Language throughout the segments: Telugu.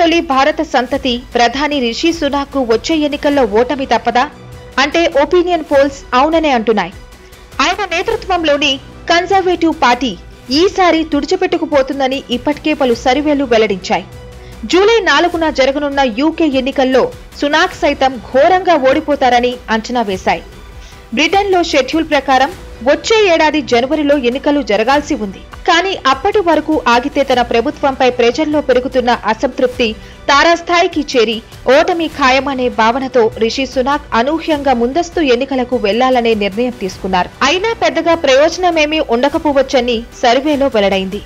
బ్రిటన్లోని భారత సంతతి ప్రధాని రిషి సునాక్ వచ్చే ఎన్నికల్లో ఓటమి తప్పదా అంటే ఒపీనియన్ పోల్స్ అవుననే అంటున్నాయి ఆయన నేతృత్వంలోని కన్జర్వేటివ్ పార్టీ ఈసారి తుడిచిపెట్టుకుపోతుందని ఇప్పటికే పలు సర్వేలు వెల్లడించాయి జూలై నాలుగున జరగనున్న యూకే ఎన్నికల్లో సునాక్ సైతం ఘోరంగా ఓడిపోతారని అంచనా వేశాయి బ్రిటన్లో షెడ్యూల్ ప్రకారం వచ్చే ఏడాది జనవరిలో ఎన్నికలు జరగాల్సి ఉంది కానీ అప్పటి వరకు ఆగితే తన ప్రభుత్వంపై ప్రజల్లో పెరుగుతున్న అసంతృప్తి తారాస్థాయికి చేరి ఓటమి ఖాయమనే భావనతో రిషి సునాక్ అనూహ్యంగా ముందస్తు ఎన్నికలకు వెళ్లాలనే నిర్ణయం తీసుకున్నారు అయినా పెద్దగా ప్రయోజనమేమీ ఉండకపోవచ్చని సర్వేలో వెల్లడైంది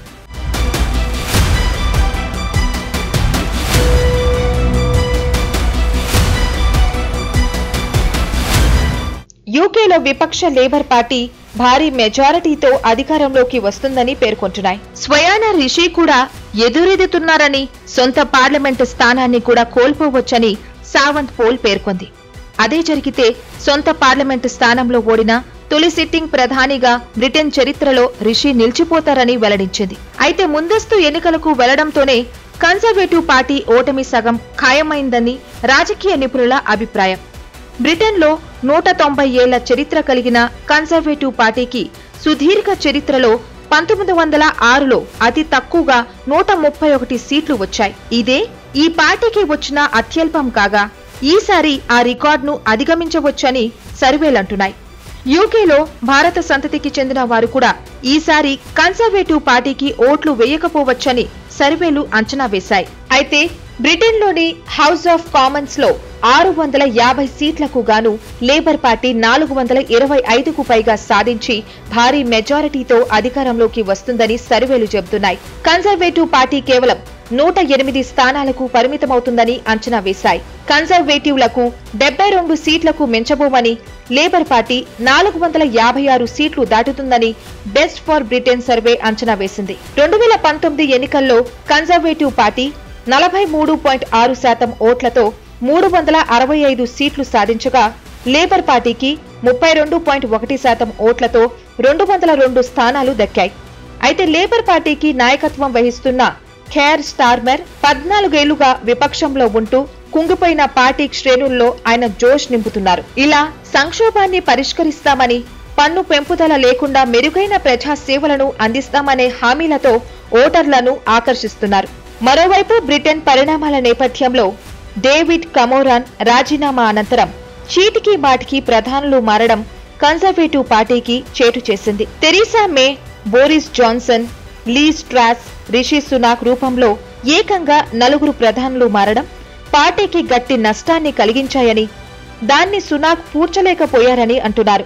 యూకేలో విపక్ష లేబర్ పార్టీ భారీ మెజారిటీతో అధికారంలోకి వస్తుందని పేర్కొంటున్నాయి స్వయాన రిషి కూడా ఎదురెదుతున్నారని సొంత పార్లమెంటు స్థానాన్ని కూడా కోల్పోవచ్చని సావంత్ పోల్ పేర్కొంది అదే జరిగితే సొంత పార్లమెంటు స్థానంలో ఓడిన తొలి సిట్టింగ్ ప్రధానిగా బ్రిటన్ చరిత్రలో రిషి నిలిచిపోతారని వెల్లడించింది అయితే ముందస్తు ఎన్నికలకు వెళ్లడంతోనే కన్జర్వేటివ్ పార్టీ ఓటమి సగం ఖాయమైందని రాజకీయ నిపుణుల అభిప్రాయం బ్రిటన్లో నూట తొంభై ఏళ్ల చరిత్ర కలిగిన కన్జర్వేటివ్ పార్టీకి సుదీర్ఘ చరిత్రలో పంతొమ్మిది వందల ఆరులో అతి తక్కువగా నూట ముప్పై ఒకటి సీట్లు వచ్చాయి ఇదే ఈ పార్టీకి వచ్చిన అత్యల్పం కాగా ఈసారి ఆ రికార్డును అధిగమించవచ్చని సర్వేలంటున్నాయి యూకేలో భారత సంతతికి చెందిన వారు కూడా ఈసారి కన్సర్వేటివ్ పార్టీకి ఓట్లు వేయకపోవచ్చని సర్వేలు అంచనా వేశాయి అయితే బ్రిటన్లోని హౌస్ ఆఫ్ కామన్స్ లో ఆరు వందల యాభై సీట్లకు గాను లేబర్ పార్టీ నాలుగు వందల ఇరవై ఐదుకు పైగా సాధించి భారీ మెజారిటీతో అధికారంలోకి వస్తుందని సర్వేలు చెబుతున్నాయి కన్జర్వేటివ్ పార్టీ కేవలం నూట ఎనిమిది స్థానాలకు పరిమితమవుతుందని అంచనా వేశాయి కన్జర్వేటివ్లకు డెబ్బై రెండు సీట్లకు మించబోమని లేబర్ పార్టీ నాలుగు వందల యాభై ఆరు సీట్లు దాటుతుందని బెస్ట్ ఫర్ బ్రిటన్ సర్వే అంచనా వేసింది రెండు వేల పంతొమ్మిది ఎన్నికల్లో కన్జర్వేటివ్ పార్టీ నలభై మూడు పాయింట్ ఆరు శాతం ఓట్లతో మూడు వందల అరవై ఐదు సీట్లు సాధించగా లేబర్ పార్టీకి ముప్పై రెండు పాయింట్ ఒకటి శాతం ఓట్లతో రెండు వందల రెండు స్థానాలు దక్కాయి అయితే లేబర్ పార్టీకి నాయకత్వం వహిస్తున్న ఖేర్ స్టార్మర్ పద్నాలుగేళ్లుగా విపక్షంలో ఉంటూ కుంగిపోయిన పార్టీ శ్రేణుల్లో ఆయన జోష్ నింపుతున్నారు ఇలా సంక్షోభాన్ని పరిష్కరిస్తామని పన్ను పెంపుదల లేకుండా మెరుగైన ప్రజా సేవలను అందిస్తామనే హామీలతో ఓటర్లను ఆకర్షిస్తున్నారు మరోవైపు బ్రిటన్ పరిణామాల నేపథ్యంలో డేవిడ్ కమోరాన్ రాజీనామా అనంతరం చీటికి మాటికి ప్రధానులు మారడం కన్జర్వేటివ్ పార్టీకి చేటు చేసింది Theresa May Boris Johnson Liz Truss Rishi Sunak రూపంలో ఏకంగా నలుగురు ప్రధానులు మారడం పార్టీకి గట్టి నష్టాన్ని కలిగించాయని దాన్ని సునాక్ పూడ్చలేకపోయారని అంటున్నారు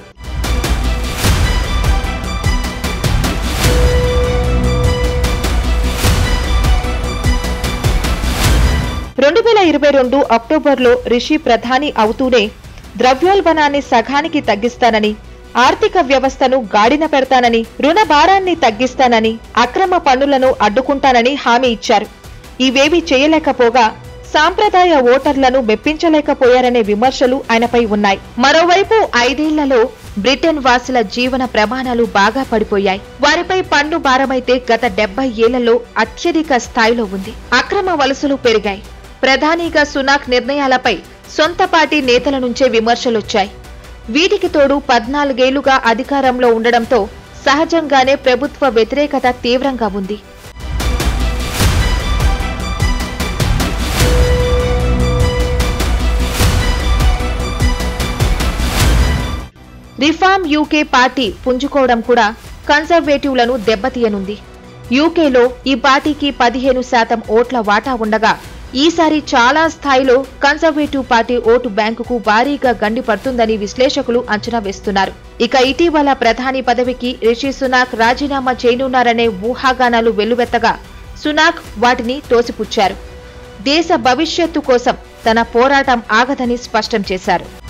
రెండు వేల ఇరవై రెండు అక్టోబర్లో రిషి ప్రధాని అవుతూనే ద్రవ్యోల్బణాన్ని సగానికి తగ్గిస్తానని ఆర్థిక వ్యవస్థను గాడిన పెడతానని రుణ భారాన్ని తగ్గిస్తానని అక్రమ పన్నులను అడ్డుకుంటానని హామీ ఇచ్చారు ఇవేవీ చేయలేకపోగా సాంప్రదాయ ఓటర్లను మెప్పించలేకపోయారనే విమర్శలు ఆయనపై ఉన్నాయి మరోవైపు ఐదేళ్లలో బ్రిటన్ వాసుల జీవన ప్రమాణాలు బాగా పడిపోయాయి వారిపై పన్ను భారమైతే గత డెబ్బై ఏళ్లలో అత్యధిక స్థాయిలో ఉంది అక్రమ వలసలు పెరిగాయి ప్రధానిగా సునాక్ నిర్ణయాలపై సొంత పార్టీ నేతల నుంచే విమర్శలొచ్చాయి వీటికి తోడు పద్నాలుగేళ్లుగా అధికారంలో ఉండడంతో సహజంగానే ప్రభుత్వ వ్యతిరేకత తీవ్రంగా ఉంది రిఫార్మ్ యూకే పార్టీ పుంజుకోవడం కూడా కన్సర్వేటివ్లను దెబ్బతీయనుంది యూకేలో ఈ పార్టీకి పదిహేను శాతం ఓట్ల వాటా ఉండగా ఈసారి చాలా స్థాయిలో కన్సర్వేటివ్ పార్టీ ఓటు బ్యాంకుకు భారీగా గండి పడుతుందని విశ్లేషకులు అంచనా వేస్తున్నారు ఇక ఇటీవల ప్రధాని పదవికి రిషి సునాక్ రాజీనామా చేయనున్నారనే ఊహాగానాలు వెల్లువెత్తగా సునాక్ వాటిని తోసిపుచ్చారు దేశ భవిష్యత్తు కోసం తన పోరాటం ఆగదని స్పష్టం చేశారు